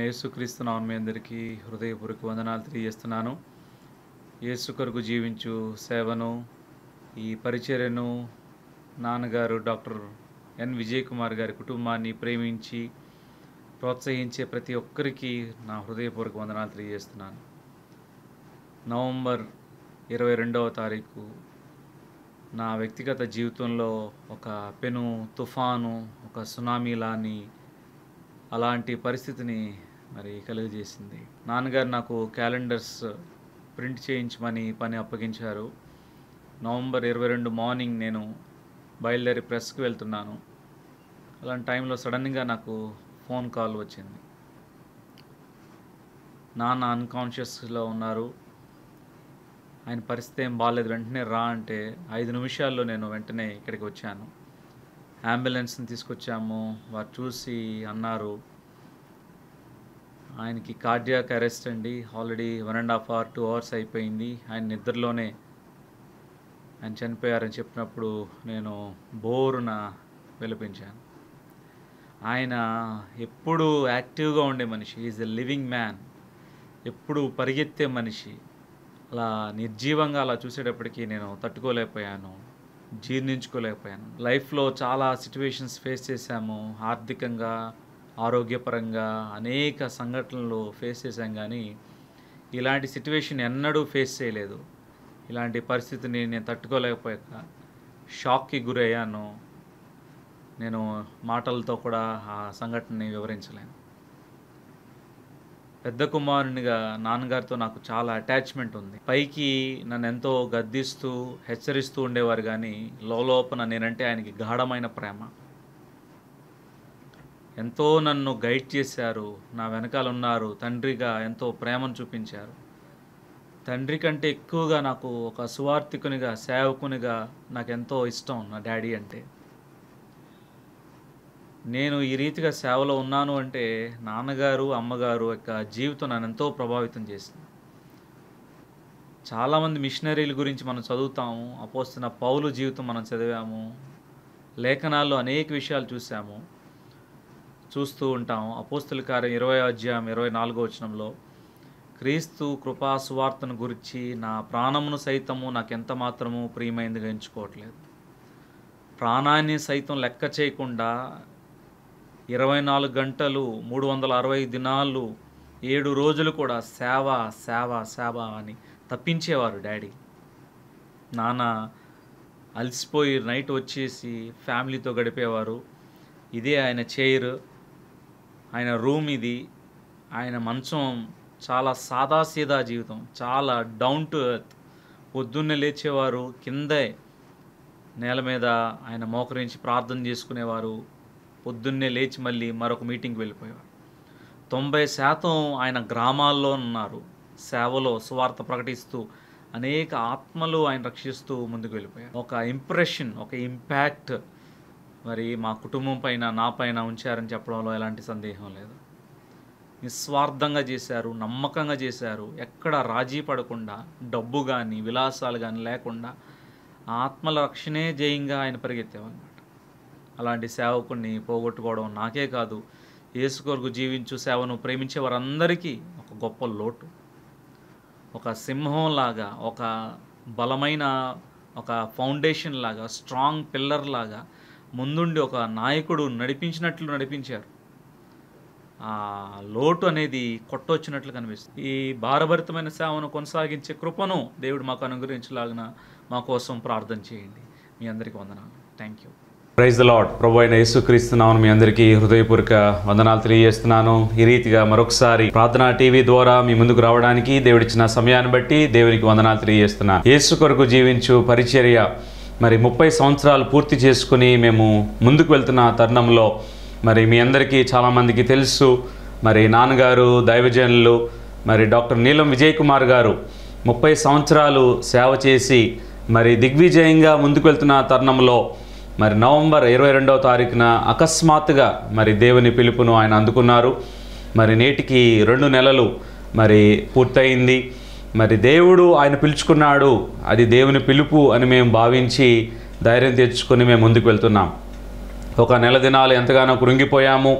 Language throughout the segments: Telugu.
యేసుక్రీస్తు నామం మీ అందరికీ హృదయపూర్వక వందనాలు తెలియజేస్తున్నాను యేసు కొరకు జీవించు సేవను ఈ పరిచర్యను నాన్నగారు డాక్టర్ ఎన్ విజయ్ కుమార్ గారి కుటుంబాన్ని ప్రేమించి ప్రోత్సహించే ప్రతి ఒక్కరికి నా హృదయపూర్వక వందనాలు తెలియజేస్తున్నాను నవంబర్ ఇరవై రెండవ తారీఖు నా వ్యక్తిగత జీవితంలో ఒక పెను తుఫాను ఒక సునామీలాని అలాంటి పరిస్థితిని మరి కలుగజేసింది నాన్నగారు నాకు క్యాలెండర్స్ ప్రింట్ చేయించమని పని అప్పగించారు నవంబర్ ఇరవై రెండు మార్నింగ్ నేను బయలుదేరి ప్రెస్కి వెళ్తున్నాను అలాంటి టైంలో సడన్గా నాకు ఫోన్ కాల్ వచ్చింది నాన్న అన్కాన్షియస్లో ఉన్నారు ఆయన పరిస్థితి ఏం బాగాలేదు వెంటనే రా అంటే ఐదు నిమిషాల్లో నేను వెంటనే ఇక్కడికి వచ్చాను అంబులెన్స్ని తీసుకొచ్చాము వారు చూసి అన్నారు ఆయనకి కార్డియాక్ అరెస్ట్ అండి already one and half hour two hours అయిపోయింది ఆయన నిద్రలోనే ఆయన చనిపోయారని చెప్పినప్పుడు నేను బోరున విలపించాను ఆయన ఎప్పుడు యాక్టివ్గా ఉండే మనిషి ఈజ్ ఎ లివింగ్ మ్యాన్ ఎప్పుడు పరిగెత్తే మనిషి అలా నిర్జీవంగా అలా చూసేటప్పటికి నేను తట్టుకోలేకపోయాను జీర్ణించుకోలేకపోయాను లైఫ్లో చాలా సిచ్యువేషన్స్ ఫేస్ చేశాము ఆర్థికంగా ఆరోగ్యపరంగా అనేక సంఘటనలు ఫేస్ చేశాం కానీ ఇలాంటి సిచ్యువేషన్ ఎన్నడూ ఫేస్ చేయలేదు ఇలాంటి పరిస్థితిని నేను తట్టుకోలేకపోయాక షాక్కి గురయ్యాను నేను మాటలతో కూడా ఆ సంఘటనని వివరించలేను పెద్ద కుమారునిగా నాన్నగారితో నాకు చాలా అటాచ్మెంట్ ఉంది పైకి నన్ను ఎంతో గద్దిస్తూ హెచ్చరిస్తూ ఉండేవారు కానీ లోపల నేనంటే ఆయనకి గాఢమైన ప్రేమ ఎంతో నన్ను గైడ్ చేశారు నా వెనకాల ఉన్నారు తండ్రిగా ఎంతో ప్రేమను చూపించారు తండ్రి కంటే ఎక్కువగా నాకు ఒక సువార్థికునిగా సేవకునిగా నాకు ఎంతో ఇష్టం నా డాడీ అంటే నేను ఈ రీతిగా సేవలో ఉన్నాను అంటే నాన్నగారు అమ్మగారు యొక్క జీవితం నన్ను ఎంతో ప్రభావితం చేసింది చాలామంది మిషనరీల గురించి మనం చదువుతాము అపోస్తున్న పౌలు జీవితం మనం చదివాము లేఖనాల్లో అనేక విషయాలు చూసాము చూస్తూ ఉంటాము అపోస్తుల కార్యం ఇరవై అధ్యాయం ఇరవై నాలుగో వచనంలో క్రీస్తు కృపా సువార్తను గురించి నా ప్రాణమును సైతము నాకు ఎంత మాత్రము ప్రియమైందిగా ఎంచుకోవట్లేదు ప్రాణాన్ని సైతం లెక్క చేయకుండా ఇరవై నాలుగు గంటలు మూడు వందల అరవై దినాలు ఏడు రోజులు కూడా సేవ సేవ సేవ అని తప్పించేవారు డాడీ నాన్న అలసిపోయి నైట్ వచ్చేసి ఫ్యామిలీతో గడిపేవారు ఇదే ఆయన చైర్ ఆయన రూమ్ ఇది ఆయన మంచం చాలా సాదాసీదా జీవితం చాలా డౌన్ టు ఎర్త్ పొద్దున్నే లేచేవారు కిందే నేల మీద ఆయన మోకరించి ప్రార్థన చేసుకునేవారు పొద్దున్నే లేచి మళ్ళీ మరొక మీటింగ్కి వెళ్ళిపోయేవారు తొంభై శాతం ఆయన గ్రామాల్లో ఉన్నారు సేవలో సువార్త ప్రకటిస్తూ అనేక ఆత్మలు ఆయన రక్షిస్తూ ముందుకు వెళ్ళిపోయారు ఒక ఇంప్రెషన్ ఒక ఇంపాక్ట్ మరి మా కుటుంబం పైన నా పైన ఉంచారని చెప్పడంలో ఎలాంటి సందేహం లేదు నిస్వార్థంగా చేశారు నమ్మకంగా చేశారు ఎక్కడ రాజీ పడకుండా డబ్బు కానీ విలాసాలు కానీ లేకుండా ఆత్మల రక్షణే జయంగా ఆయన పరిగెత్తేవన్నమాట అలాంటి సేవకుడిని పోగొట్టుకోవడం నాకే కాదు యేసు కొరకు జీవించు సేవను ప్రేమించే వారందరికీ ఒక గొప్ప లోటు ఒక సింహం లాగా ఒక బలమైన ఒక ఫౌండేషన్ లాగా స్ట్రాంగ్ పిల్లర్ లాగా ముందుండి ఒక నాయకుడు నడిపించినట్లు నడిపించారు ఆ లోటు అనేది కొట్టొచ్చినట్లు కనిపిస్తుంది ఈ భారభరితమైన సేవను కొనసాగించే కృపను దేవుడు మాకు అనుగ్రహించలాగిన మా కోసం ప్రార్థన చేయండి మీ అందరికీ వందనాలు thank you praise the lord ప్రభు అయిన యేసుక్రీస్తున్నాను మీ అందరికీ హృదయపూర్వక వందనాలు తెలియజేస్తున్నాను ఈ రీతిగా మరొకసారి ప్రార్థనా టీవీ ద్వారా మీ ముందుకు రావడానికి దేవుడిచ్చిన సమయాన్ని బట్టి దేవునికి వందనాలు తెలియజేస్తున్నాను యేసు కొరకు జీవించు పరిచర్య మరి ముప్పై సంవత్సరాలు పూర్తి చేసుకుని మేము ముందుకు వెళ్తున్న తరుణంలో మరి మీ అందరికీ చాలామందికి తెలుసు మరి నాన్నగారు దైవజనులు మరి డాక్టర్ నీలం విజయ్ కుమార్ గారు ముప్పై సంవత్సరాలు సేవ చేసి మరి దిగ్విజయంగా ముందుకు వెళ్తున్న తరుణంలో మరి నవంబర్ ఇరవై రెండవ తారీఖున అకస్మాత్తుగా మరి దేవుని పిలుపును ఆయన అందుకున్నారు మరి నేటికి రెండు నెలలు మరి పూర్తయింది మరి దేవుడు ఆయన పిలుచుకున్నాడు అది దేవుని పిలుపు అని మేము భావించి ధైర్యం తెచ్చుకొని మేము ముందుకు వెళ్తున్నాం ఒక నెల దినాలు ఎంతగానో కృంగిపోయాము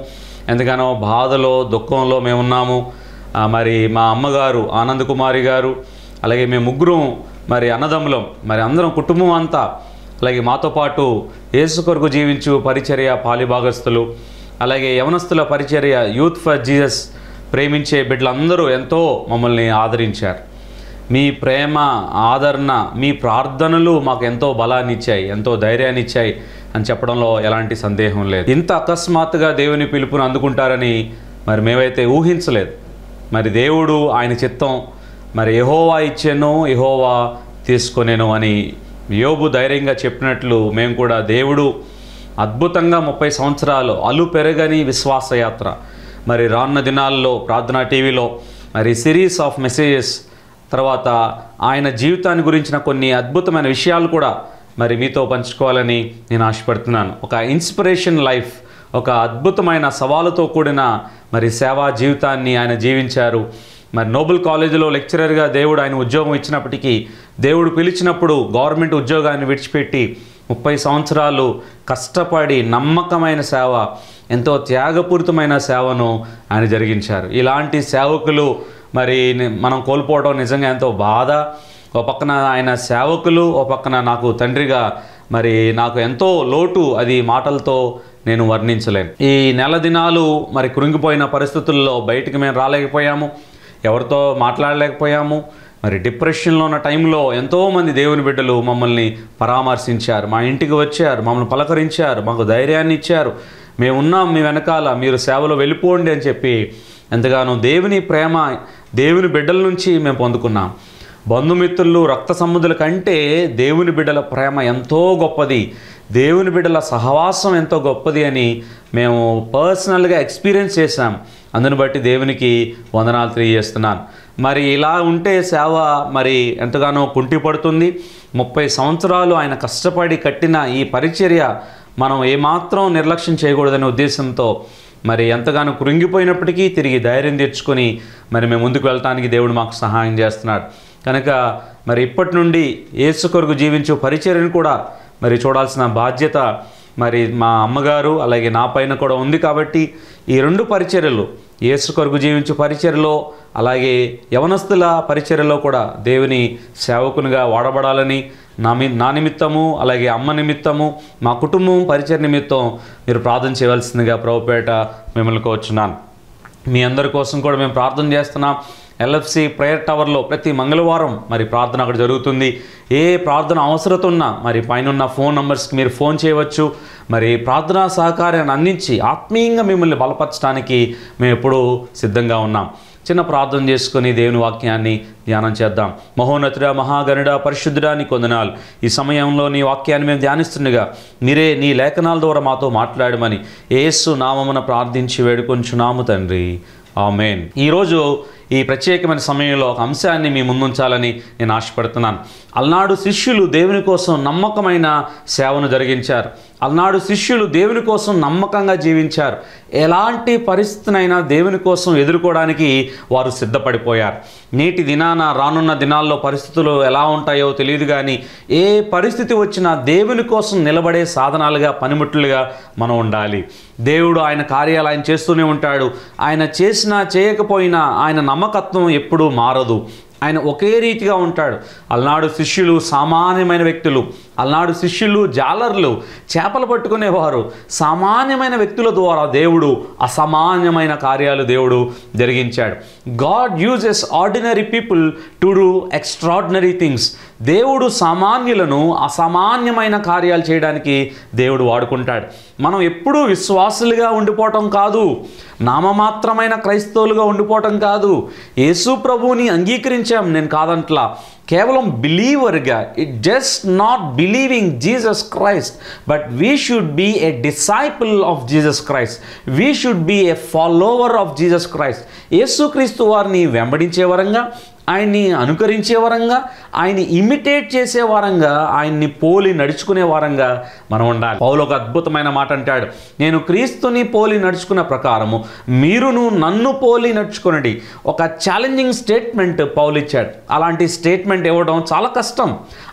ఎంతగానో బాధలో దుఃఖంలో మేము ఉన్నాము ఆ, మరి మా అమ్మగారు ఆనంద్ కుమారి గారు అలాగే మేము ముగ్గురం మరి అన్నదమ్ములం మరి అందరం కుటుంబం అంతా అలాగే మాతో పాటు యేసు కొరకు జీవించు పరిచర్య పాలిభాగస్తులు అలాగే యవనస్తుల పరిచర్య యూత్ ఫర్ జీసస్ ప్రేమించే బిడ్డలందరూ ఎంతో మమ్మల్ని ఆదరించారు మీ ప్రేమ ఆదరణ మీ ప్రార్థనలు మాకు ఎంతో బలాన్ని ఇచ్చాయి ఎంతో ధైర్యాన్ని ఇచ్చాయి అని చెప్పడంలో ఎలాంటి సందేహం లేదు ఇంత అకస్మాత్తుగా దేవుని పిలుపుని అందుకుంటారని మరి మేమైతే ఊహించలేదు మరి దేవుడు ఆయన చిత్తం మరి యహోవా ఇచ్చాను యహోవా తీసుకొనేను అని యోబు ధైర్యంగా చెప్పినట్లు మేము కూడా దేవుడు అద్భుతంగా ముప్పై సంవత్సరాలు అలు పెరగని విశ్వాసయాత్ర మరి రానున్న దినాల్లో ప్రార్థనా టీవీలో మరి సిరీస్ ఆఫ్ మెసేజెస్ తర్వాత ఆయన జీవితాన్ని గురించిన కొన్ని అద్భుతమైన విషయాలు కూడా మరి మీతో పంచుకోవాలని నేను ఆశపడుతున్నాను ఒక ఇన్స్పిరేషన్ లైఫ్ ఒక అద్భుతమైన సవాలుతో కూడిన మరి సేవా జీవితాన్ని ఆయన జీవించారు మరి నోబెల్ కాలేజీలో లెక్చరర్గా దేవుడు ఆయన ఉద్యోగం ఇచ్చినప్పటికీ దేవుడు పిలిచినప్పుడు గవర్నమెంట్ ఉద్యోగాన్ని విడిచిపెట్టి ముప్పై సంవత్సరాలు కష్టపడి నమ్మకమైన సేవ ఎంతో త్యాగపూరితమైన సేవను ఆయన జరిగించారు ఇలాంటి సేవకులు మరి ని- మనం కోల్పోవడం నిజంగా ఎంతో బాధ ఒక పక్కన ఆయన సేవకులు ఒక పక్కన నాకు తండ్రిగా మరి నాకు ఎంతో లోటు అది మాటలతో నేను వర్ణించలేను ఈ నెల దినాలు మరి కృంగిపోయిన పరిస్థితుల్లో బయటికి మేము రాలేకపోయాము ఎవరితో మాట్లాడలేకపోయాము మరి డిప్రెషన్లో ఉన్న టైంలో ఎంతోమంది దేవుని బిడ్డలు మమ్మల్ని పరామర్శించారు మా ఇంటికి వచ్చారు మమ్మల్ని పలకరించారు మాకు ధైర్యాన్ని ఇచ్చారు మేము ఉన్నాం మీ వెనకాల మీరు సేవలో వెళ్ళిపోండి అని చెప్పి ఎంతగానో దేవుని ప్రేమ దేవుని బిడ్డల నుంచి మేము పొందుకున్నాం బంధుమిత్రులు రక్త సముద్రుల కంటే దేవుని బిడ్డల ప్రేమ ఎంతో గొప్పది దేవుని బిడ్డల సహవాసం ఎంతో గొప్పది అని మేము పర్సనల్గా ఎక్స్పీరియన్స్ చేశాం అందుని బట్టి దేవునికి వందనాలు తెలియజేస్తున్నాను మరి ఇలా ఉంటే సేవ మరి ఎంతగానో కుంటిపడుతుంది ముప్పై సంవత్సరాలు ఆయన కష్టపడి కట్టిన ఈ పరిచర్య మనం ఏమాత్రం నిర్లక్ష్యం చేయకూడదనే ఉద్దేశంతో మరి ఎంతగానో కృంగిపోయినప్పటికీ తిరిగి ధైర్యం తెచ్చుకొని మరి మేము ముందుకు వెళ్ళటానికి దేవుడు మాకు సహాయం చేస్తున్నాడు కనుక మరి ఇప్పటి నుండి యేసు కొరకు జీవించు పరిచర్యను కూడా మరి చూడాల్సిన బాధ్యత మరి మా అమ్మగారు అలాగే నా పైన కూడా ఉంది కాబట్టి ఈ రెండు పరిచర్యలు యేసు కొరకు జీవించు పరిచర్యలో అలాగే యవనస్తుల పరిచర్యలో కూడా దేవుని సేవకునిగా వాడబడాలని నా మీ నా నిమిత్తము అలాగే అమ్మ నిమిత్తము మా కుటుంబం పరిచయ నిమిత్తం మీరు ప్రార్థన చేయవలసిందిగా ప్రభుపేట మిమ్మల్ని కోరుచున్నాను మీ అందరి కోసం కూడా మేము ప్రార్థన చేస్తున్నాం ఎల్ఎఫ్సి ప్రేయర్ టవర్లో ప్రతి మంగళవారం మరి ప్రార్థన అక్కడ జరుగుతుంది ఏ ప్రార్థన అవసరత ఉన్నా మరి పైన ఉన్న ఫోన్ నంబర్స్కి మీరు ఫోన్ చేయవచ్చు మరి ప్రార్థనా సహకారాన్ని అందించి ఆత్మీయంగా మిమ్మల్ని బలపరచడానికి మేము ఎప్పుడూ సిద్ధంగా ఉన్నాం చిన్న ప్రార్థన చేసుకొని దేవుని వాక్యాన్ని ధ్యానం చేద్దాం మహోన్నతుడా మహాగణుడా పరిశుద్ధుడా నీ కొందనాలు ఈ సమయంలో నీ వాక్యాన్ని మేము ధ్యానిస్తుండగా మీరే నీ లేఖనాల ద్వారా మాతో మాట్లాడమని ఏసు నామమున ప్రార్థించి వేడుకొంచున్నాము తండ్రి ఆమెన్ ఈరోజు ఈ ప్రత్యేకమైన సమయంలో ఒక అంశాన్ని మీ ముందుంచాలని నేను ఆశపడుతున్నాను అలనాడు శిష్యులు దేవుని కోసం నమ్మకమైన సేవను జరిగించారు అలనాడు శిష్యులు దేవుని కోసం నమ్మకంగా జీవించారు ఎలాంటి పరిస్థితినైనా దేవుని కోసం ఎదుర్కోవడానికి వారు సిద్ధపడిపోయారు నేటి దినాన రానున్న దినాల్లో పరిస్థితులు ఎలా ఉంటాయో తెలియదు కానీ ఏ పరిస్థితి వచ్చినా దేవుని కోసం నిలబడే సాధనాలుగా పనిముట్లుగా మనం ఉండాలి దేవుడు ఆయన కార్యాలు ఆయన చేస్తూనే ఉంటాడు ఆయన చేసినా చేయకపోయినా ఆయన నమ్మకత్వం ఎప్పుడూ మారదు ఆయన ఒకే రీతిగా ఉంటాడు అలనాడు శిష్యులు సామాన్యమైన వ్యక్తులు అలనాడు శిష్యులు జాలర్లు చేపలు పట్టుకునేవారు సామాన్యమైన వ్యక్తుల ద్వారా దేవుడు అసామాన్యమైన కార్యాలు దేవుడు జరిగించాడు God uses ordinary people to do extraordinary things దేవుడు సామాన్యులను అసామాన్యమైన కార్యాలు చేయడానికి దేవుడు వాడుకుంటాడు మనం ఎప్పుడూ విశ్వాసులుగా ఉండిపోవటం కాదు నామమాత్రమైన క్రైస్తవులుగా ఉండిపోవటం కాదు యేసు ప్రభువుని అంగీకరించాం నేను కాదంట్లా కేవలం బిలీవర్గా it just not believing Jesus Christ but we should be a disciple of Jesus Christ we should be a follower of Jesus Christ యేసుక్రీస్తు వారిని వెంబడించే వరంగా ఆయన్ని అనుకరించే వరంగా ఆయన్ని ఇమిటేట్ చేసే వారంగా ఆయన్ని పోలి నడుచుకునే వారంగా మనం ఉండాలి పౌలు ఒక అద్భుతమైన మాట అంటాడు నేను క్రీస్తుని పోలి నడుచుకున్న ప్రకారము మీరును నన్ను పోలి నడుచుకునండి ఒక ఛాలెంజింగ్ స్టేట్మెంట్ పౌలు ఇచ్చాడు అలాంటి స్టేట్మెంట్ ఇవ్వడం చాలా కష్టం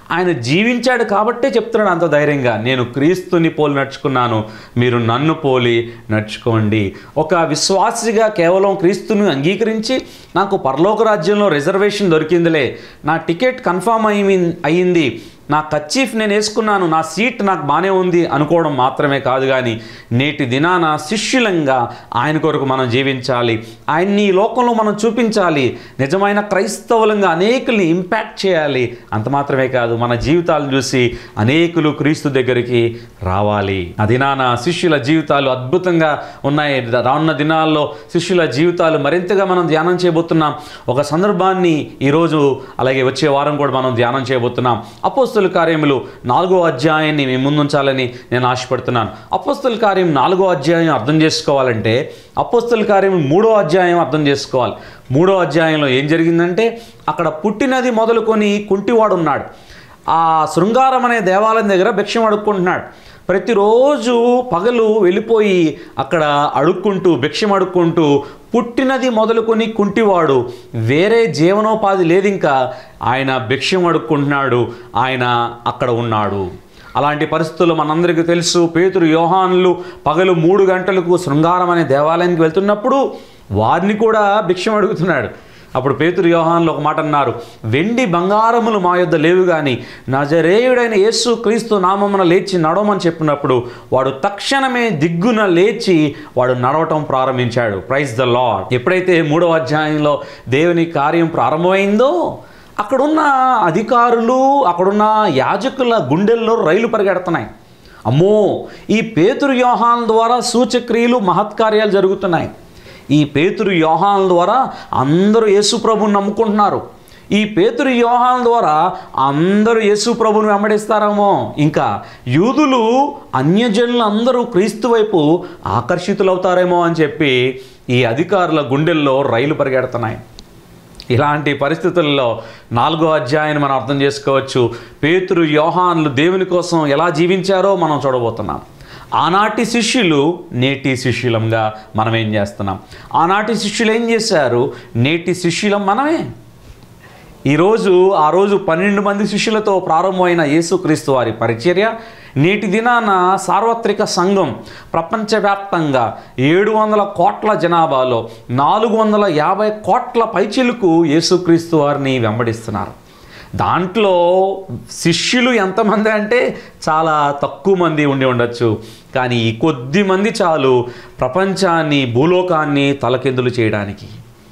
ఆయన జీవించాడు కాబట్టే చెప్తున్నాడు అంత ధైర్యంగా నేను క్రీస్తుని పోలి నడుచుకున్నాను మీరు నన్ను పోలి నడుచుకోండి ఒక విశ్వాసిగా కేవలం క్రీస్తుని అంగీకరించి నాకు పరలోక రాజ్యంలో రిజర్వేషన్ దొరికిందిలే నా టికెట్ కన్ఫామ్ అయి అయ్యింది నా కచ్చీఫ్ నేను వేసుకున్నాను నా సీట్ నాకు బాగానే ఉంది అనుకోవడం మాత్రమే కాదు కానీ నేటి దినాన శిష్యులంగా ఆయన కొరకు మనం జీవించాలి ఆయన్ని ఈ లోకంలో మనం చూపించాలి నిజమైన క్రైస్తవులంగా అనేకుల్ని ఇంపాక్ట్ చేయాలి అంత మాత్రమే కాదు మన జీవితాలను చూసి అనేకులు క్రీస్తు దగ్గరికి రావాలి ఆ దినాన శిష్యుల జీవితాలు అద్భుతంగా ఉన్నాయి రానున్న దినాల్లో శిష్యుల జీవితాలు మరింతగా మనం ధ్యానం చేయబోతున్నాం ఒక సందర్భాన్ని ఈరోజు అలాగే వచ్చే వారం కూడా మనం ధ్యానం చేయబోతున్నాం అపోస్తుల కార్యములు నాలుగో అధ్యాయాన్ని మేము ముందుంచాలని నేను ఆశపడుతున్నాను అపోస్తుల కార్యం నాలుగో అధ్యాయం అర్థం చేసుకోవాలంటే అపోస్తుల కార్యం మూడో అధ్యాయం అర్థం చేసుకోవాలి మూడో అధ్యాయంలో ఏం జరిగిందంటే అక్కడ పుట్టినది మొదలుకొని కుంటివాడు ఉన్నాడు ఆ శృంగారం అనే దేవాలయం దగ్గర భిక్షం అడుక్కుంటున్నాడు ప్రతిరోజు పగలు వెళ్ళిపోయి అక్కడ అడుక్కుంటూ భిక్షం అడుక్కుంటూ పుట్టినది మొదలుకొని కుంటివాడు వేరే జీవనోపాధి లేదు ఇంకా ఆయన భిక్షం అడుక్కుంటున్నాడు ఆయన అక్కడ ఉన్నాడు అలాంటి పరిస్థితుల్లో మనందరికీ తెలుసు పేతురు యోహాన్లు పగలు మూడు గంటలకు శృంగారం అనే దేవాలయానికి వెళ్తున్నప్పుడు వారిని కూడా భిక్షం అడుగుతున్నాడు అప్పుడు పేతురు యోహాన్లు ఒక మాట అన్నారు వెండి బంగారములు మా యొద్ద లేవు కానీ నజరేయుడైన యేసు క్రీస్తు నామమున లేచి నడవమని చెప్పినప్పుడు వాడు తక్షణమే దిగ్గున లేచి వాడు నడవటం ప్రారంభించాడు ప్రైజ్ ద లాడ్ ఎప్పుడైతే మూడవ అధ్యాయంలో దేవుని కార్యం ప్రారంభమైందో అక్కడున్న అధికారులు అక్కడున్న యాజకుల గుండెల్లో రైలు పరిగెడుతున్నాయి అమ్మో ఈ పేతురు యోహాన్ ద్వారా సూచక్రియలు మహత్కార్యాలు జరుగుతున్నాయి ఈ పేతురు యోహాన్ ద్వారా అందరూ యేసు ప్రభుని నమ్ముకుంటున్నారు ఈ పేతురు యోహాన్ ద్వారా అందరూ యేసు ప్రభుని వెంబడిస్తారేమో ఇంకా యూదులు అన్యజనులు అందరూ క్రీస్తు వైపు ఆకర్షితులవుతారేమో అని చెప్పి ఈ అధికారుల గుండెల్లో రైలు పరిగెడుతున్నాయి ఇలాంటి పరిస్థితుల్లో నాలుగో అధ్యాయాన్ని మనం అర్థం చేసుకోవచ్చు పేతురు యోహాన్లు దేవుని కోసం ఎలా జీవించారో మనం చూడబోతున్నాం ఆనాటి శిష్యులు నేటి శిష్యులంగా మనం ఏం చేస్తున్నాం ఆనాటి శిష్యులు ఏం చేశారు నేటి శిష్యులం మనమే ఈరోజు ఆ రోజు పన్నెండు మంది శిష్యులతో ప్రారంభమైన యేసుక్రీస్తు వారి పరిచర్య నేటి దినాన సార్వత్రిక సంఘం ప్రపంచవ్యాప్తంగా ఏడు వందల కోట్ల జనాభాలో నాలుగు వందల యాభై కోట్ల పైచిలకు యేసుక్రీస్తు వారిని వెంబడిస్తున్నారు దాంట్లో శిష్యులు ఎంతమంది అంటే చాలా తక్కువ మంది ఉండి ఉండొచ్చు కానీ ఈ కొద్ది మంది చాలు ప్రపంచాన్ని భూలోకాన్ని తలకిందులు చేయడానికి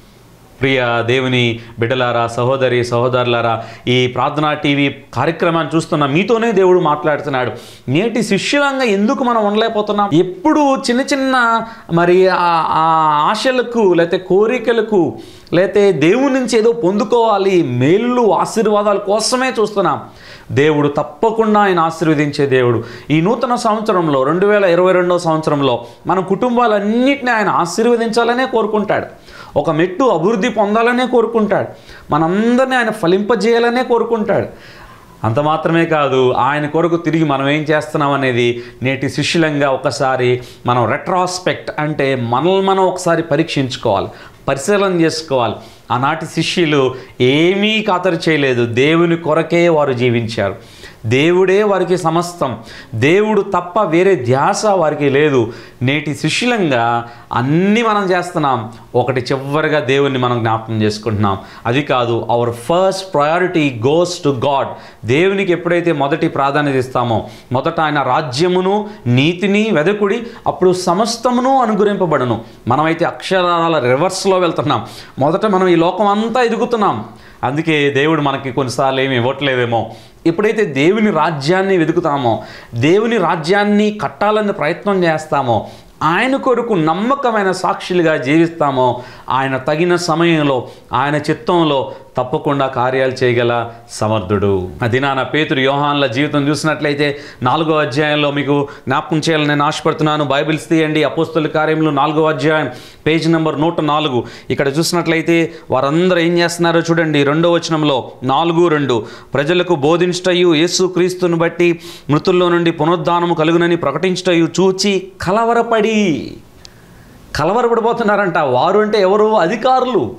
ప్రియ దేవుని బిడ్డలారా సహోదరి సహోదరులారా ఈ ప్రార్థనా టీవీ కార్యక్రమాన్ని చూస్తున్న మీతోనే దేవుడు మాట్లాడుతున్నాడు నేటి శిష్యులంగా ఎందుకు మనం ఉండలేకపోతున్నాం ఎప్పుడు చిన్న చిన్న మరి ఆ ఆ ఆశలకు లేకపోతే కోరికలకు లేకపోతే దేవుని నుంచి ఏదో పొందుకోవాలి మేలు ఆశీర్వాదాల కోసమే చూస్తున్నాం దేవుడు తప్పకుండా ఆయన ఆశీర్వదించే దేవుడు ఈ నూతన సంవత్సరంలో రెండు వేల ఇరవై రెండో సంవత్సరంలో మన కుటుంబాలన్నింటినీ ఆయన ఆశీర్వదించాలనే కోరుకుంటాడు ఒక మెట్టు అభివృద్ధి పొందాలనే కోరుకుంటాడు మనందరినీ ఆయన ఫలింపజేయాలనే కోరుకుంటాడు అంత మాత్రమే కాదు ఆయన కొరకు తిరిగి మనం ఏం చేస్తున్నాం అనేది నేటి శిష్యులంగా ఒకసారి మనం రెట్రాస్పెక్ట్ అంటే మనల్ని మనం ఒకసారి పరీక్షించుకోవాలి పరిశీలన చేసుకోవాలి ఆనాటి శిష్యులు ఏమీ ఖాతరు చేయలేదు దేవుని కొరకే వారు జీవించారు దేవుడే వారికి సమస్తం దేవుడు తప్ప వేరే ధ్యాస వారికి లేదు నేటి శిష్యులంగా అన్నీ మనం చేస్తున్నాం ఒకటి చివరిగా దేవుణ్ణి మనం జ్ఞాపకం చేసుకుంటున్నాం అది కాదు our first priority goes to God దేవునికి ఎప్పుడైతే మొదటి ప్రాధాన్యత ఇస్తామో మొదట ఆయన రాజ్యమును నీతిని వెదకుడి అప్పుడు సమస్తమును అనుగ్రహింపబడను మనమైతే అక్షరాల రివర్స్లో వెళ్తున్నాం మొదట మనం ఈ లోకం అంతా ఎదుగుతున్నాం అందుకే దేవుడు మనకి కొన్నిసార్లు ఏమి ఇవ్వట్లేదేమో ఎప్పుడైతే దేవుని రాజ్యాన్ని వెతుకుతామో దేవుని రాజ్యాన్ని కట్టాలని ప్రయత్నం చేస్తామో ఆయన కొరకు నమ్మకమైన సాక్షులుగా జీవిస్తామో ఆయన తగిన సమయంలో ఆయన చిత్తంలో తప్పకుండా కార్యాలు చేయగల సమర్థుడు అది నా పేతురు యోహాన్ల జీవితం చూసినట్లయితే నాలుగో అధ్యాయంలో మీకు జ్ఞాపకం చేయాలని నేను ఆశపడుతున్నాను బైబిల్స్ తీయండి అపోస్తుల కార్యములు నాలుగో అధ్యాయం పేజ్ నెంబర్ నూట నాలుగు ఇక్కడ చూసినట్లయితే వారందరూ ఏం చేస్తున్నారో చూడండి రెండో వచనంలో నాలుగు రెండు ప్రజలకు బోధించటయు యేసు క్రీస్తుని బట్టి మృతుల్లో నుండి పునరుద్ధానము కలుగునని ప్రకటించటయు చూచి కలవరపడి కలవరపడిపోతున్నారంట వారు అంటే ఎవరు అధికారులు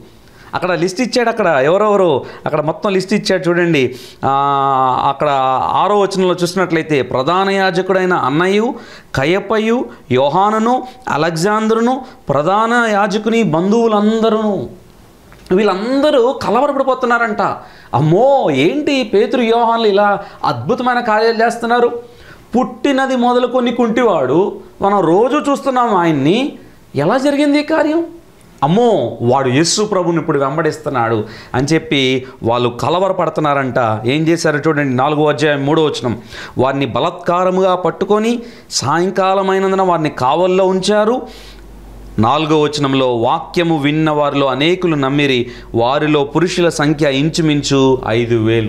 అక్కడ లిస్ట్ ఇచ్చాడు అక్కడ ఎవరెవరు అక్కడ మొత్తం లిస్ట్ ఇచ్చాడు చూడండి ఆ, అక్కడ ఆరో వచనంలో చూసినట్లయితే ప్రధాన యాజకుడైన అన్నయ్యు కయపయు యోహానును అలెగ్జాందరును ప్రధాన యాజకుని బంధువులందరూ వీళ్ళందరూ కలవరపడిపోతున్నారంట అమ్మో ఏంటి పేతురు యోహాన్లు ఇలా అద్భుతమైన కార్యాలు చేస్తున్నారు పుట్టినది మొదలుకొని కుంటివాడు మనం రోజు చూస్తున్నాం ఆయన్ని ఎలా జరిగింది ఈ కార్యం అమ్మో వాడు యేసు ప్రభుని ఇప్పుడు వెంబడిస్తున్నాడు అని చెప్పి వాళ్ళు కలవరపడుతున్నారంట ఏం చేశారో చూడండి నాలుగో అధ్యాయం మూడో వచనం వారిని బలత్కారముగా పట్టుకొని సాయంకాలమైనందున వారిని కావల్లో ఉంచారు నాలుగో వచనంలో వాక్యము విన్న వారిలో అనేకులు నమ్మిరి వారిలో పురుషుల సంఖ్య ఇంచుమించు ఐదు వేలు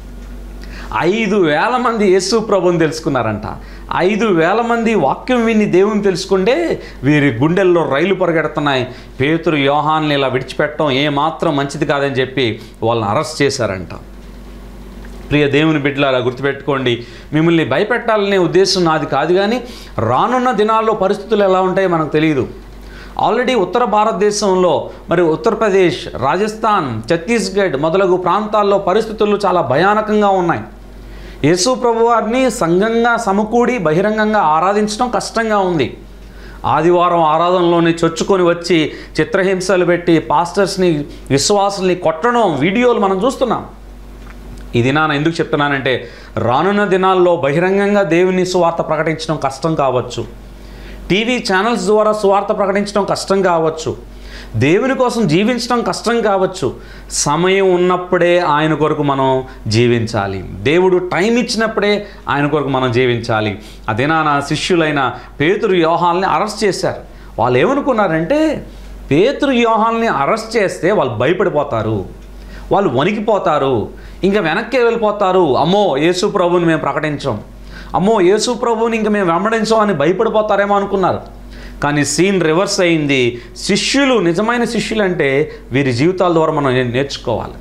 ఐదు వేల మంది యేసు ప్రభుని తెలుసుకున్నారంట ఐదు వేల మంది వాక్యం విని దేవుని తెలుసుకుంటే వీరి గుండెల్లో రైలు పరిగెడుతున్నాయి పేతురు యోహాన్ని ఇలా విడిచిపెట్టడం ఏమాత్రం మంచిది కాదని చెప్పి వాళ్ళని అరెస్ట్ చేశారంట ప్రియ దేవుని బిడ్డలారా గుర్తుపెట్టుకోండి మిమ్మల్ని భయపెట్టాలనే ఉద్దేశం నాది కాదు కానీ రానున్న దినాల్లో పరిస్థితులు ఎలా ఉంటాయో మనకు తెలియదు ఆల్రెడీ ఉత్తర భారతదేశంలో మరి ఉత్తరప్రదేశ్ రాజస్థాన్ ఛత్తీస్గఢ్ మొదలగు ప్రాంతాల్లో పరిస్థితులు చాలా భయానకంగా ఉన్నాయి యేసు ప్రభు వారిని సంఘంగా సమకూడి బహిరంగంగా ఆరాధించడం కష్టంగా ఉంది ఆదివారం ఆరాధనలోని చొచ్చుకొని వచ్చి చిత్రహింసలు పెట్టి పాస్టర్స్ని విశ్వాసుల్ని కొట్టడం వీడియోలు మనం చూస్తున్నాం ఈ దినాన ఎందుకు చెప్తున్నానంటే రానున్న దినాల్లో బహిరంగంగా దేవుని సువార్త ప్రకటించడం కష్టం కావచ్చు టీవీ ఛానల్స్ ద్వారా సువార్త ప్రకటించడం కష్టం కావచ్చు దేవుని కోసం జీవించడం కష్టం కావచ్చు సమయం ఉన్నప్పుడే ఆయన కొరకు మనం జీవించాలి దేవుడు టైం ఇచ్చినప్పుడే ఆయన కొరకు మనం జీవించాలి అదేనా నా శిష్యులైన పేతురు యోహాల్ని అరెస్ట్ చేశారు వాళ్ళు ఏమనుకున్నారంటే పేతురు యోహాల్ని అరెస్ట్ చేస్తే వాళ్ళు భయపడిపోతారు వాళ్ళు వణికిపోతారు ఇంకా వెనక్కి వెళ్ళిపోతారు అమ్మో యేసు ప్రభుని మేము ప్రకటించాం అమ్మో యేసు ప్రభుని ఇంక మేము వెంబడించాం అని భయపడిపోతారేమో అనుకున్నారు కానీ సీన్ రివర్స్ అయింది శిష్యులు నిజమైన శిష్యులు అంటే వీరి జీవితాల ద్వారా మనం నే- నేర్చుకోవాలి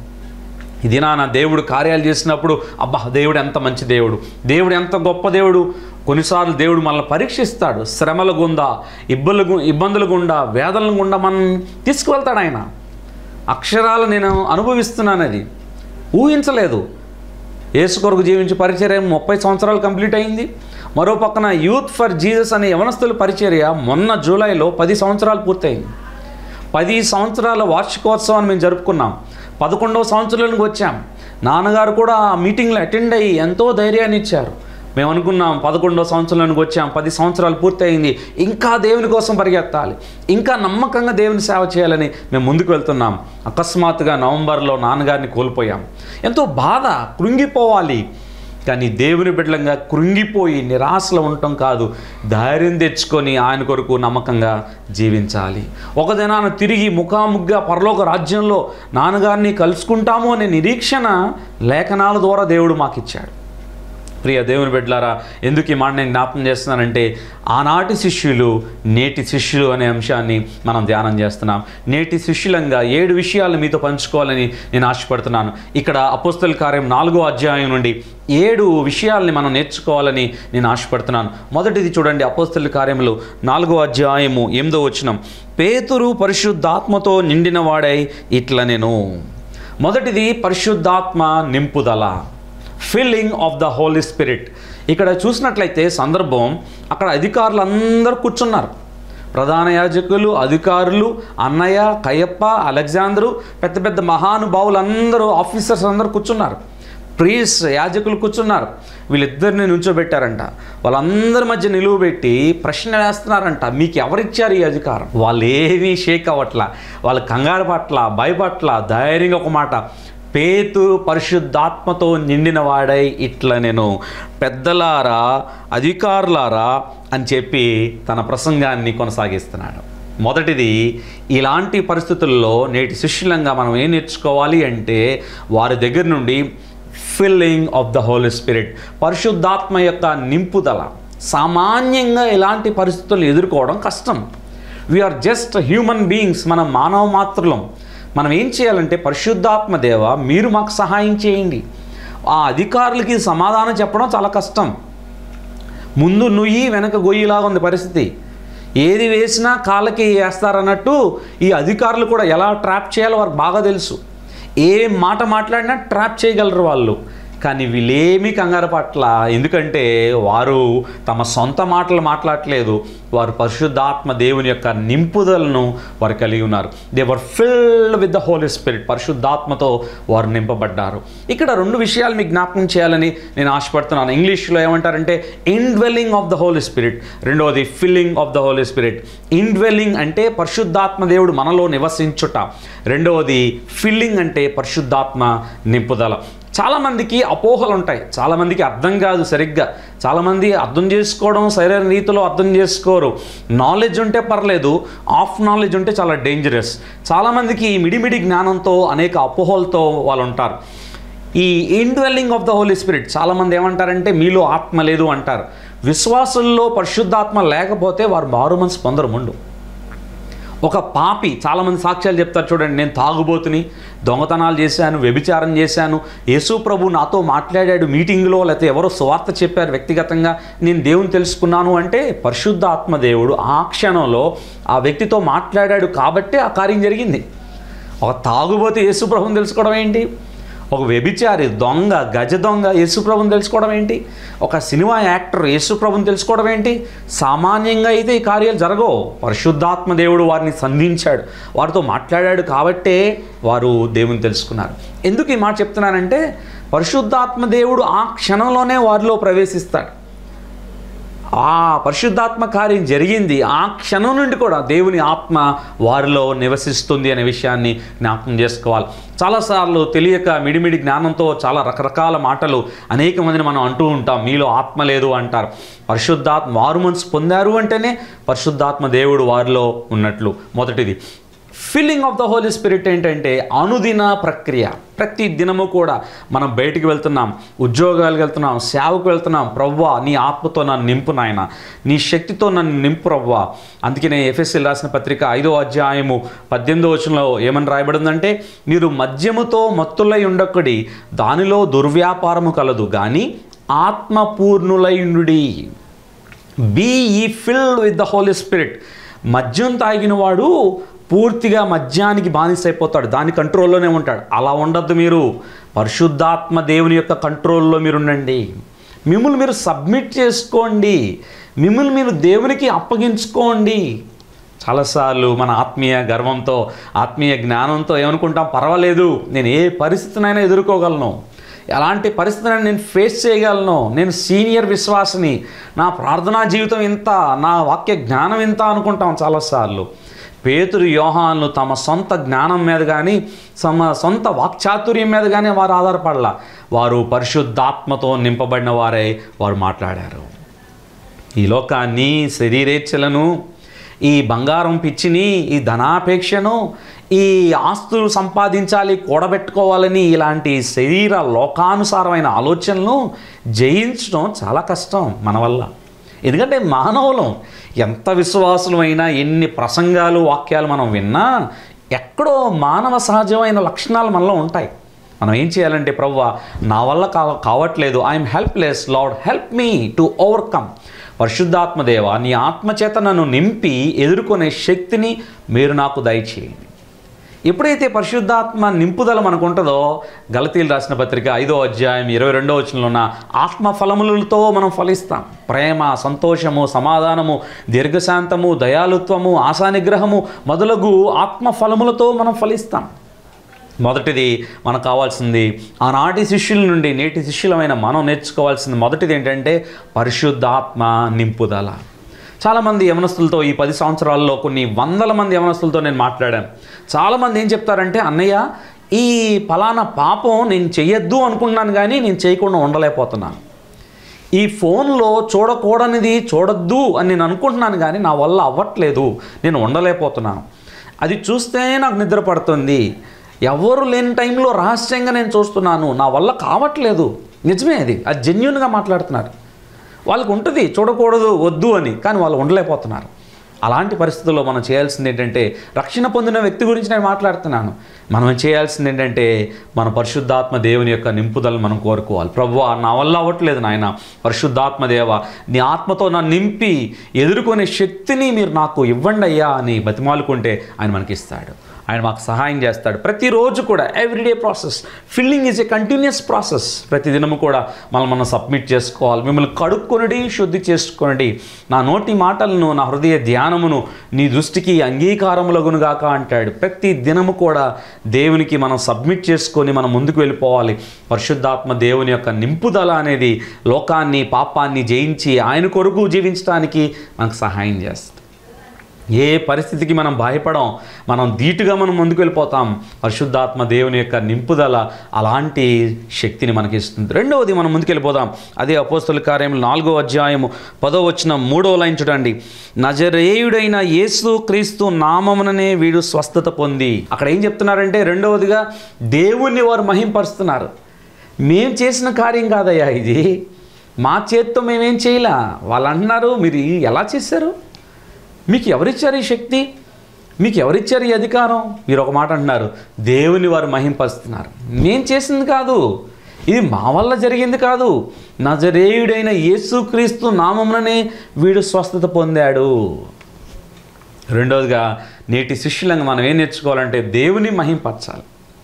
ఇది నా దేవుడు కార్యాలు చేసినప్పుడు అబ్బా దేవుడు ఎంత మంచి దేవుడు దేవుడు ఎంత గొప్ప దేవుడు కొన్నిసార్లు దేవుడు మనల్ని పరీక్షిస్తాడు శ్రమల గుండా ఇబ్బందుల గు- ఇబ్బందుల గుండా వేదనల గుండా మనం తీసుకువెళ్తాడు ఆయన అక్షరాలు నేను అనుభవిస్తున్నాను అది ఊహించలేదు యేసు కొరకు జీవించి పరిచర్య ముప్పై సంవత్సరాలు కంప్లీట్ అయింది మరో పక్కన యూత్ ఫర్ జీసస్ అనే యవనస్తుల పరిచర్య మొన్న జూలైలో పది సంవత్సరాలు పూర్తయింది పది సంవత్సరాల వార్షికోత్సవాన్ని మేము జరుపుకున్నాం పదకొండవ సంవత్సరానికి వచ్చాం నాన్నగారు కూడా ఆ మీటింగ్లో అటెండ్ అయ్యి ఎంతో ధైర్యాన్ని ఇచ్చారు మేము అనుకున్నాం పదకొండవ సంవత్సరానికి వచ్చాం పది సంవత్సరాలు పూర్తయింది ఇంకా దేవుని కోసం పరిగెత్తాలి ఇంకా నమ్మకంగా దేవుని సేవ చేయాలని మేము ముందుకు వెళ్తున్నాం అకస్మాత్తుగా నవంబర్లో నాన్నగారిని కోల్పోయాం ఎంతో బాధ కృంగిపోవాలి కానీ దేవుని బిడ్డలంగా కృంగిపోయి నిరాశలో ఉండటం కాదు ధైర్యం తెచ్చుకొని ఆయన కొరకు నమ్మకంగా జీవించాలి ఒక దినాన తిరిగి ముఖాముఖిగా పరలోక రాజ్యంలో నాన్నగారిని కలుసుకుంటాము అనే నిరీక్షణ లేఖనాల ద్వారా దేవుడు మాకు ఇచ్చాడు ప్రియ దేవుని బిడ్డలారా ఎందుకు ఈ మాట నేను జ్ఞాపకం చేస్తున్నానంటే ఆనాటి శిష్యులు నేటి శిష్యులు అనే అంశాన్ని మనం ధ్యానం చేస్తున్నాం నేటి శిష్యులంగా ఏడు విషయాలు మీతో పంచుకోవాలని నేను ఆశపడుతున్నాను ఇక్కడ అపోస్తల కార్యం నాలుగో అధ్యాయం నుండి ఏడు విషయాల్ని మనం నేర్చుకోవాలని నేను ఆశపడుతున్నాను మొదటిది చూడండి అపోస్తల కార్యములు నాలుగో అధ్యాయము ఎనిమిదో వచనం పేతురు పరిశుద్ధాత్మతో నిండిన వాడై ఇట్ల నేను మొదటిది పరిశుద్ధాత్మ నింపుదల filling of the Holy Spirit ఇక్కడ చూసినట్లయితే సందర్భం అక్కడ అధికారులు అందరూ కూర్చున్నారు ప్రధాన యాజకులు అధికారులు అన్నయ్య కయ్యప్ప అలెగ్జాందరు పెద్ద పెద్ద మహానుభావులు అందరూ ఆఫీసర్స్ అందరూ కూర్చున్నారు ప్రీస్ యాజకులు కూర్చున్నారు వీళ్ళిద్దరిని నుంచోబెట్టారంట వాళ్ళందరి మధ్య నిలువబెట్టి ప్రశ్న వేస్తున్నారంట మీకు ఎవరిచ్చారు ఈ అధికారం వాళ్ళు ఏమీ షేక్ అవ్వట్ల వాళ్ళు కంగారు పట్ల భయపట్ల ధైర్యంగా ఒక మాట పేతు పరిశుద్ధాత్మతో నిండిన వాడై ఇట్లా నేను పెద్దలారా అధికారులారా అని చెప్పి తన ప్రసంగాన్ని కొనసాగిస్తున్నాడు మొదటిది ఇలాంటి పరిస్థితుల్లో నేటి శిష్యులంగా మనం ఏం నేర్చుకోవాలి అంటే వారి దగ్గర నుండి filling of the Holy Spirit పరిశుద్ధాత్మ యొక్క నింపుదల సామాన్యంగా ఇలాంటి పరిస్థితులను ఎదుర్కోవడం కష్టం వీఆర్ జస్ట్ హ్యూమన్ బీయింగ్స్ మనం మానవ మాత్రులం మనం ఏం చేయాలంటే పరిశుద్ధాత్మ దేవ మీరు మాకు సహాయం చేయండి ఆ అధికారులకి సమాధానం చెప్పడం చాలా కష్టం ముందు నుయ్యి వెనక గొయ్యిలాగా ఉంది పరిస్థితి ఏది వేసినా కాళ్ళకి వేస్తారన్నట్టు ఈ అధికారులు కూడా ఎలా ట్రాప్ చేయాలో వారికి బాగా తెలుసు ఏ మాట మాట్లాడినా ట్రాప్ చేయగలరు వాళ్ళు కానీ వీళ్ళేమీ కంగారు పట్ల ఎందుకంటే వారు తమ సొంత మాటలు మాట్లాడట్లేదు వారు పరిశుద్ధాత్మ దేవుని యొక్క నింపుదలను వారు కలిగి ఉన్నారు they were filled with the Holy Spirit పరిశుద్ధాత్మతో వారు నింపబడ్డారు ఇక్కడ రెండు విషయాలు మీకు జ్ఞాపకం చేయాలని నేను ఆశపడుతున్నాను ఇంగ్లీష్లో ఏమంటారంటే indwelling of the Holy Spirit రెండవది filling of the Holy Spirit indwelling అంటే పరిశుద్ధాత్మ దేవుడు మనలో నివసించుట రెండవది ఫిల్లింగ్ అంటే పరిశుద్ధాత్మ నింపుదల చాలామందికి అపోహలు ఉంటాయి చాలామందికి అర్థం కాదు సరిగ్గా చాలామంది అర్థం చేసుకోవడం సరైన రీతిలో అర్థం చేసుకోరు నాలెడ్జ్ ఉంటే పర్లేదు ఆఫ్ నాలెడ్జ్ ఉంటే చాలా డేంజరస్ చాలామందికి ఈ మిడిమిడి జ్ఞానంతో అనేక అపోహలతో వాళ్ళు ఉంటారు ఈ indwelling of the Holy Spirit చాలామంది ఏమంటారంటే మీలో ఆత్మ లేదు అంటారు విశ్వాసుల్లో పరిశుద్ధాత్మ లేకపోతే వారు మారు మనసు పొందరు ముందు ఒక పాపి చాలామంది సాక్ష్యాలు చెప్తారు చూడండి నేను తాగుబోతుని దొంగతనాలు చేశాను వ్యభిచారం చేశాను యేసు ప్రభు నాతో మాట్లాడాడు మీటింగ్లో లేకపోతే ఎవరో స్వార్థ చెప్పారు వ్యక్తిగతంగా నేను దేవుని తెలుసుకున్నాను అంటే పరిశుద్ధ ఆత్మ దేవుడు ఆ క్షణంలో ఆ వ్యక్తితో మాట్లాడాడు కాబట్టే ఆ కార్యం జరిగింది ఒక తాగుబోతే యేసు ప్రభుని తెలుసుకోవడం ఏంటి ఒక వ్యభిచారి దొంగ గజ దొంగ యేసుప్రభుని తెలుసుకోవడం ఏంటి ఒక సినిమా యాక్టర్ యేసుప్రభుని తెలుసుకోవడం ఏంటి సామాన్యంగా అయితే ఈ కార్యాలు జరగవు పరిశుద్ధాత్మ దేవుడు వారిని సంధించాడు వారితో మాట్లాడాడు కాబట్టే వారు దేవుని తెలుసుకున్నారు ఎందుకు ఈ మాట చెప్తున్నానంటే పరిశుద్ధాత్మ దేవుడు ఆ క్షణంలోనే వారిలో ప్రవేశిస్తాడు ఆ పరిశుద్ధాత్మ కార్యం జరిగింది ఆ క్షణం నుండి కూడా దేవుని ఆత్మ వారిలో నివసిస్తుంది అనే విషయాన్ని జ్ఞాపకం చేసుకోవాలి చాలాసార్లు తెలియక మిడిమిడి జ్ఞానంతో చాలా రకరకాల మాటలు అనేక మందిని మనం అంటూ ఉంటాం మీలో ఆత్మ లేదు అంటారు పరిశుద్ధాత్మ మారు మనసు పొందారు అంటేనే పరిశుద్ధాత్మ దేవుడు వారిలో ఉన్నట్లు మొదటిది feeling of the Holy Spirit ఏంటంటే అనుదిన ప్రక్రియ ప్రతి దినము కూడా మనం బయటికి వెళ్తున్నాం ఉద్యోగాలకు వెళ్తున్నాం సేవకు వెళ్తున్నాం ప్రవ్వా నీ ఆత్మతో నన్ను నింపు నాయన నీ శక్తితో నన్ను నింపు ప్రవ్వా అందుకనే ఎఫ్ఎస్ఎల్ రాసిన పత్రిక ఐదో అధ్యాయము పద్దెనిమిదో వచనంలో ఏమని రాయబడిందంటే మీరు మద్యముతో మత్తులై ఉండకుడి దానిలో దుర్వ్యాపారము కలదు కానీ ఆత్మపూర్ణులైండుడి be ye filled with the Holy Spirit మద్యం తాగిన వాడు పూర్తిగా మద్యానికి బానిసైపోతాడు దాని కంట్రోల్లోనే ఉంటాడు అలా ఉండద్దు మీరు పరిశుద్ధాత్మ దేవుని యొక్క కంట్రోల్లో మీరు ఉండండి మిమ్మల్ని మీరు సబ్మిట్ చేసుకోండి మిమ్మల్ని మీరు దేవునికి అప్పగించుకోండి చాలాసార్లు మన ఆత్మీయ గర్వంతో ఆత్మీయ జ్ఞానంతో ఏమనుకుంటాం పర్వాలేదు నేను ఏ పరిస్థితినైనా ఎదుర్కోగలను ఎలాంటి పరిస్థితిని నేను ఫేస్ చేయగలను నేను సీనియర్ విశ్వాసని నా ప్రార్థనా జీవితం ఇంత నా వాక్య జ్ఞానం ఇంత అనుకుంటాం చాలాసార్లు పేతురు యోహాన్లు తమ సొంత జ్ఞానం మీద కానీ తమ సొంత వాక్చాతుర్యం మీద కానీ వారు ఆధారపడలా వారు పరిశుద్ధాత్మతో నింపబడిన వారై వారు మాట్లాడారు ఈ లోకాన్ని శరీరేచ్ఛలను ఈ బంగారం పిచ్చిని ఈ ధనాపేక్షను ఈ ఆస్తులు సంపాదించాలి కూడబెట్టుకోవాలని ఇలాంటి శరీర లోకానుసారమైన ఆలోచనలను జయించడం చాలా కష్టం మన వల్ల ఎందుకంటే మానవులం ఎంత విశ్వాసులమైనా ఎన్ని ప్రసంగాలు వాక్యాలు మనం విన్నా ఎక్కడో మానవ సహజమైన లక్షణాలు మనలో ఉంటాయి మనం ఏం చేయాలంటే ప్రవ్వ నా వల్ల కా కావట్లేదు I'm helpless Lord help me to overcome పరిశుద్ధాత్మదేవ నీ ఆత్మచేత నన్ను నింపి ఎదుర్కొనే శక్తిని మీరు నాకు దయచేయండి ఎప్పుడైతే పరిశుద్ధాత్మ నింపుదల మనకు ఉంటుందో గలతీలు రాసిన పత్రిక ఐదో అధ్యాయం ఇరవై రెండో వచనంలో ఉన్న ఆత్మ ఫలములతో మనం ఫలిస్తాం ప్రేమ సంతోషము సమాధానము దీర్ఘశాంతము దయాలుత్వము ఆశానిగ్రహము మొదలగు ఆత్మ ఫలములతో మనం ఫలిస్తాం మొదటిది మనకు కావాల్సింది ఆనాటి శిష్యుల నుండి నేటి శిష్యులమైన మనం నేర్చుకోవాల్సింది మొదటిది ఏంటంటే పరిశుద్ధాత్మ నింపుదల చాలామంది యవనస్తులతో ఈ పది సంవత్సరాల్లో కొన్ని వందల మంది యవనస్తులతో నేను మాట్లాడాను చాలామంది ఏం చెప్తారంటే అన్నయ్య ఈ ఫలానా పాపం నేను చెయ్యొద్దు అనుకున్నాను కానీ నేను చేయకుండా ఉండలేకపోతున్నాను ఈ ఫోన్లో చూడకూడనిది చూడొద్దు అని నేను అనుకుంటున్నాను కానీ నా వల్ల అవ్వట్లేదు నేను ఉండలేకపోతున్నాను అది చూస్తే నాకు నిద్ర పడుతుంది ఎవరు లేని టైంలో రహస్యంగా నేను చూస్తున్నాను నా వల్ల కావట్లేదు నిజమే అది అది జెన్యున్గా మాట్లాడుతున్నారు వాళ్ళకు ఉంటుంది చూడకూడదు వద్దు అని కానీ వాళ్ళు ఉండలేకపోతున్నారు అలాంటి పరిస్థితుల్లో మనం చేయాల్సింది ఏంటంటే రక్షణ పొందిన వ్యక్తి గురించి నేను మాట్లాడుతున్నాను మనం చేయాల్సింది ఏంటంటే మన పరిశుద్ధాత్మ దేవుని యొక్క నింపుదలను మనం కోరుకోవాలి ప్రభు నా వల్ల అవ్వట్లేదు నాయన పరిశుద్ధాత్మ దేవ నీ ఆత్మతో నన్ను నింపి ఎదుర్కొనే శక్తిని మీరు నాకు ఇవ్వండి అయ్యా అని బతిమాలుకుంటే ఆయన మనకి ఇస్తాడు ఆయన మాకు సహాయం చేస్తాడు ప్రతిరోజు కూడా everyday process filling is a continuous process ప్రతి దినము కూడా మనం మనం సబ్మిట్ చేసుకోవాలి మిమ్మల్ని కడుక్కొనడి శుద్ధి చేసుకొనడి నా నోటి మాటలను నా హృదయ ధ్యానమును నీ దృష్టికి అంగీకారములగునుగాక అంటాడు ప్రతి దినము కూడా దేవునికి మనం సబ్మిట్ చేసుకొని మనం ముందుకు వెళ్ళిపోవాలి పరిశుద్ధాత్మ దేవుని యొక్క నింపుదల అనేది లోకాన్ని పాపాన్ని జయించి ఆయన కొరకు జీవించడానికి మనకు సహాయం చేస్తుంది ఏ పరిస్థితికి మనం భయపడం మనం ధీటుగా మనం ముందుకు వెళ్ళిపోతాం పరిశుద్ధాత్మ దేవుని యొక్క నింపుదల అలాంటి శక్తిని మనకి ఇస్తుంది రెండవది మనం ముందుకు వెళ్ళిపోదాం అదే అపోస్తుల కార్యములు నాలుగో అధ్యాయము పదో వచ్చిన మూడో లైన్ చూడండి నజరేయుడైన యేసు క్రీస్తు నామముననే వీడు స్వస్థత పొంది అక్కడ ఏం చెప్తున్నారంటే రెండవదిగా దేవుణ్ణి వారు మహింపరుస్తున్నారు మేం చేసిన కార్యం కాదయ్యా ఇది మా చేత్తో మేమేం చేయలే వాళ్ళు అంటున్నారు మీరు ఎలా చేశారు మీకు ఎవరిచ్చారు ఈ శక్తి మీకు ఎవరిచ్చారు ఈ అధికారం మీరు ఒక మాట అంటున్నారు దేవుని వారు మహింపరుస్తున్నారు నేను చేసింది కాదు ఇది మా వల్ల జరిగింది కాదు నజరేయుడైన యేసుక్రీస్తు నామముననే వీడు స్వస్థత పొందాడు రెండవదిగా నేటి శిష్యులంగా మనం ఏం నేర్చుకోవాలంటే దేవుని మహింపరచాలి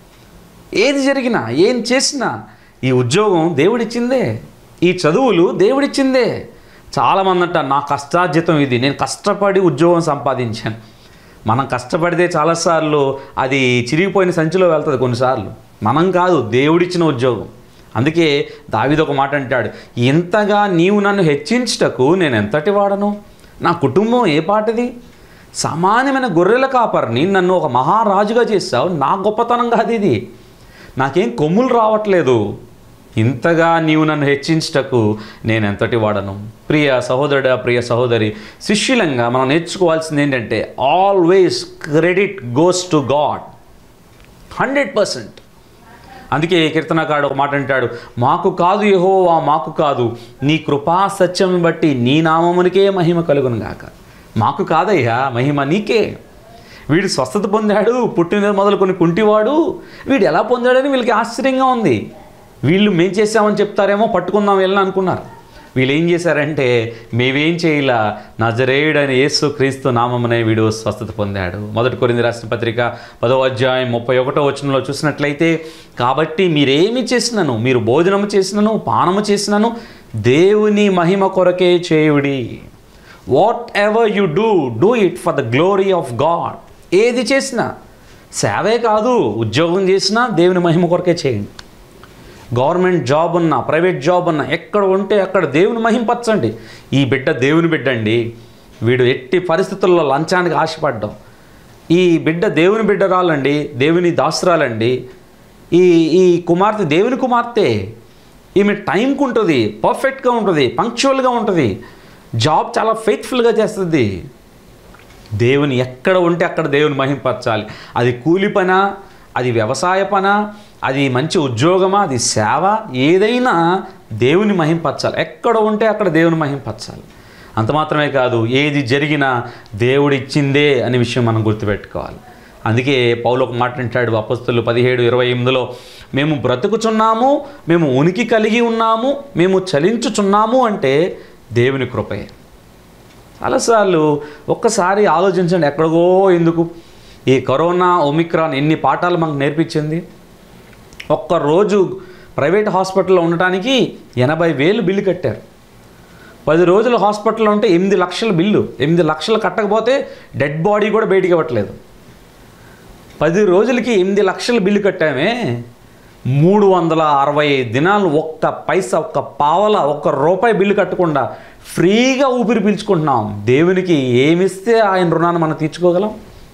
ఏది జరిగినా ఏం చేసినా ఈ ఉద్యోగం దేవుడిచ్చిందే ఈ చదువులు దేవుడిచ్చిందే చాలామంది అంట నా కష్టార్జితం ఇది నేను కష్టపడి ఉద్యోగం సంపాదించాను మనం కష్టపడితే చాలాసార్లు అది చిరిగిపోయిన సంచిలో వెళ్తుంది కొన్నిసార్లు మనం కాదు దేవుడిచ్చిన ఉద్యోగం అందుకే దావిది ఒక మాట అంటాడు ఇంతగా నీవు నన్ను హెచ్చించుటకు నేను ఎంతటి వాడను నా కుటుంబం ఏ పాటిది సామాన్యమైన గొర్రెల కాపరిని నన్ను ఒక మహారాజుగా చేశావు నా గొప్పతనం కాదు ఇది నాకేం కొమ్ములు రావట్లేదు ఇంతగా నీవు నన్ను హెచ్చించుటకు నేను ఎంతటి వాడను ప్రియ సహోదరుడ ప్రియ సహోదరి శిష్యులంగా మనం నేర్చుకోవాల్సింది ఏంటంటే always credit goes to God hundred percent అందుకే కీర్తనకాడు ఒక మాట అంటాడు మాకు కాదు యెహోవా మాకు కాదు నీ కృపా సత్యం బట్టి నీ నామమునికే మహిమ కలుగును గాక మాకు కాదయ్యా మహిమ నీకే వీడు స్వస్థత పొందాడు పుట్టిన మొదలుకొని కుంటివాడు వీడు ఎలా పొందాడని వీళ్ళకి ఆశ్చర్యంగా ఉంది వీళ్ళు మేం చేసామని చెప్తారేమో పట్టుకుందాం వెళ్ళని అనుకున్నారు వీళ్ళు ఏం చేశారంటే మేమేం చేయలా నజరేయుడైన యేసు క్రీస్తు నామమునే వీడు స్వస్థత పొందాడు మొదటి కొరింది రాసిన పత్రిక పదో అధ్యాయం ముప్పై ఒకటో వచనంలో చూసినట్లయితే కాబట్టి మీరేమి చేసినను మీరు భోజనము చేసినను పానము చేసినను దేవుని మహిమ కొరకే చేయుడి whatever you do do it for the glory of God ఏది చేసినా సేవే కాదు ఉద్యోగం చేసినా దేవుని మహిమ కొరకే చేయండి గవర్నమెంట్ జాబ్ ఉన్నా ప్రైవేట్ జాబ్ ఉన్నా ఎక్కడ ఉంటే అక్కడ దేవుని మహింపరచండి ఈ బిడ్డ దేవుని బిడ్డ అండి వీడు ఎట్టి పరిస్థితుల్లో లంచానికి ఆశపడ్డాం ఈ బిడ్డ దేవుని బిడ్డరాలండి దేవుని దాసురాలండి ఈ ఈ కుమార్తె దేవుని కుమార్తె ఈమె టైంకి ఉంటుంది పర్ఫెక్ట్గా ఉంటుంది పంక్చువల్గా ఉంటుంది జాబ్ చాలా ఫెయిత్ఫుల్గా చేస్తుంది దేవుని ఎక్కడ ఉంటే అక్కడ దేవుని మహింపరచాలి అది కూలి పనా అది వ్యవసాయ పనా అది మంచి ఉద్యోగమా అది సేవ ఏదైనా దేవుని మహింపరచాలి ఎక్కడ ఉంటే అక్కడ దేవుని మహింపరచాలి అంత మాత్రమే కాదు ఏది జరిగినా దేవుడు ఇచ్చిందే అనే విషయం మనం గుర్తుపెట్టుకోవాలి అందుకే పౌలు ఒక మాట అంటాడు అపస్తులు పదిహేడు ఇరవై ఎనిమిదిలో మేము బ్రతుకుచున్నాము మేము ఉనికి కలిగి ఉన్నాము మేము చలించుచున్నాము అంటే దేవుని కృపయే చాలాసార్లు ఒక్కసారి ఆలోచించండి ఎక్కడికో ఎందుకు ఈ కరోనా ఒమిక్రాన్ ఎన్ని పాఠాలు మనకు నేర్పించింది ఒక్కరోజు ప్రైవేట్ హాస్పిటల్లో ఉండటానికి ఎనభై వేలు బిల్లు కట్టారు పది రోజులు హాస్పిటల్లో ఉంటే ఎనిమిది లక్షల బిల్లు ఎనిమిది లక్షలు కట్టకపోతే డెడ్ బాడీ కూడా బయటికి ఇవ్వట్లేదు పది రోజులకి ఎనిమిది లక్షల బిల్లు కట్టామే మూడు వందల అరవై ఐదు దినాలు ఒక్క పైసా ఒక్క పావల ఒక్క రూపాయి బిల్లు కట్టకుండా ఫ్రీగా ఊపిరి పీల్చుకుంటున్నాం దేవునికి ఏమిస్తే ఆయన రుణాన్ని మనం తీర్చుకోగలం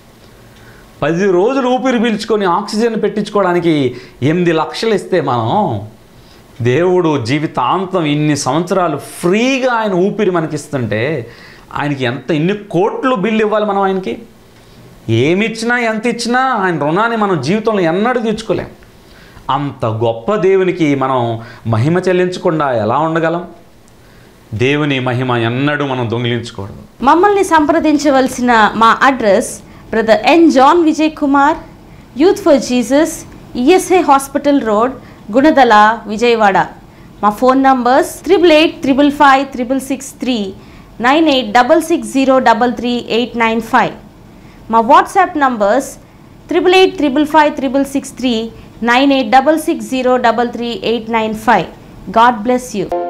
పది రోజులు ఊపిరి పీల్చుకొని ఆక్సిజన్ పెట్టించుకోవడానికి ఎనిమిది లక్షలు ఇస్తే మనం దేవుడు జీవితాంతం ఇన్ని సంవత్సరాలు ఫ్రీగా ఆయన ఊపిరి మనకి ఇస్తుంటే ఆయనకి ఎంత ఇన్ని కోట్లు బిల్లు ఇవ్వాలి మనం ఆయనకి ఏమి ఇచ్చినా ఎంత ఇచ్చినా ఆయన రుణాన్ని మనం జీవితంలో ఎన్నడూ తీర్చుకోలేం అంత గొప్ప దేవునికి మనం మహిమ చెల్లించకుండా ఎలా ఉండగలం దేవుని మహిమ ఎన్నడూ మనం దొంగిలించకూడదు మమ్మల్ని సంప్రదించవలసిన మా address brother N John Vijay Kumar youth for Jesus ESI hospital road Gunadala Vijayawada మా phone numbers triple eight triple five triple six three nine eight double six zero double three eight nine five మా WhatsApp numbers triple eight triple five triple six three nine eight double six zero double three eight nine five God bless you